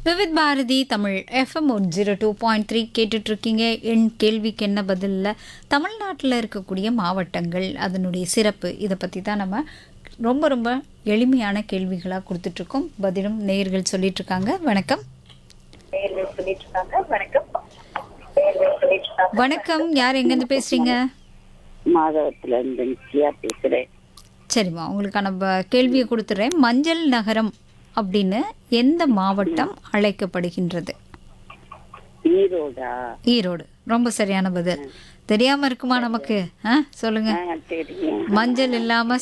Vividh Bharati Tamil FM one zero two point three கேட்டுட்ருக்கீங்க என் கேள்விக்கு என்ன பதிலில் தமிழ்நாட்டில் இருக்கக்கூடிய மாவட்டங்கள் அதனுடைய சிறப்பு இதை பற்றி தான் நம்ம ரொம்ப ரொம்ப எளிமையான கேள்விகளாக கொடுத்துட்ருக்கோம் பதிலும் நேயர்கள் சொல்லிட்டு இருக்காங்க வணக்கம் நேயர்கள் சொல்லிட்டு இருக்காங்க வணக்கம் நேயர்கள் சொல்லிட்டு இருக்காங்க வணக்கம் யார் எங்கேருந்து பேசுகிறீங்க மாதவத்துல இருந்து நித்யா பேசுறேன் சரிம்மா உங்களுக்கான ப- கேள்வியை கொடுத்துட்றேன் மஞ்சள் நகரம் அப்படின்னு எந்த மாவட்டம் அழைக்கப்படுகின்றது ஈரோடா ஈரோடு ரொம்ப சரியான பதில் தெரியாம இருக்குமா நமக்கு ஆ சொல்லுங்க ஆ, தெரியும் மஞ்சள் இல்லாம